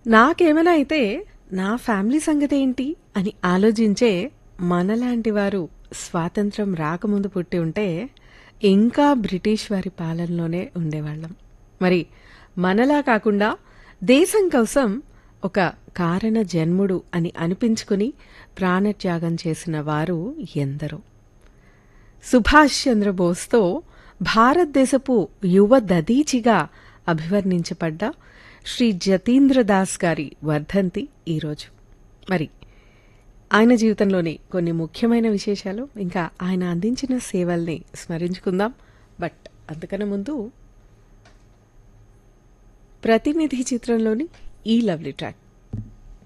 నాకేమైనా అయితే నా ఫ్యామిలీ సంగతి ఏంటి అని ఆలోచించే మనలాంటి వారు స్వాతంత్రం రాకముందు పుట్టి ఉంటే ఇంకా బ్రిటిష్ వారి పాలనలోనే ఉండేవాళ్ళం మరి మనలా కాకుండా దేశం కోసం ఒక కారణ జన్ముడు అని అనిపించుకుని ప్రాణత్యాగం చేసిన వారు ఎందరో సుభాష్ చంద్రబోస్తో భారతదేశపు యువ దదీచిగా అభివర్ణించబడ్డ శ్రీ జతీంద్ర దాస్ గారి వర్ధంతి ఈరోజు మరి ఆయన జీవితంలోని కొన్ని ముఖ్యమైన విశేషాలు ఇంకా ఆయన అందించిన సేవల్ని స్మరించుకుందాం బట్ అంతకన్నా ముందు ప్రతినిధి చిత్రంలోని ఈ లవ్లీ ట్రాక్